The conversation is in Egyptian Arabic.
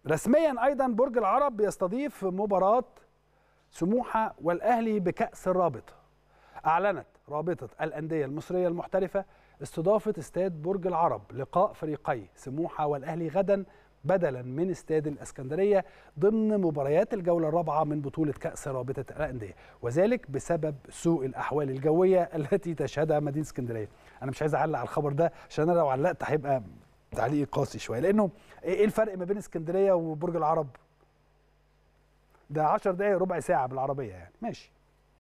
رسميا ايضا برج العرب بيستضيف مباراه سموحه والاهلي بكاس الرابطه اعلنت رابطه الانديه المصريه المحترفه استضافه استاد برج العرب لقاء فريقي سموحه والاهلي غدا بدلا من استاد الاسكندريه ضمن مباريات الجوله الرابعه من بطوله كاس رابطه الانديه وذلك بسبب سوء الاحوال الجويه التي تشهدها مدينه اسكندريه انا مش عايز اعلق على الخبر ده عشان انا لو علقت هيبقى تعليق قاسي شويه لانه ايه الفرق ما بين اسكندريه وبرج العرب ده 10 دقائق ربع ساعه بالعربيه يعني ماشي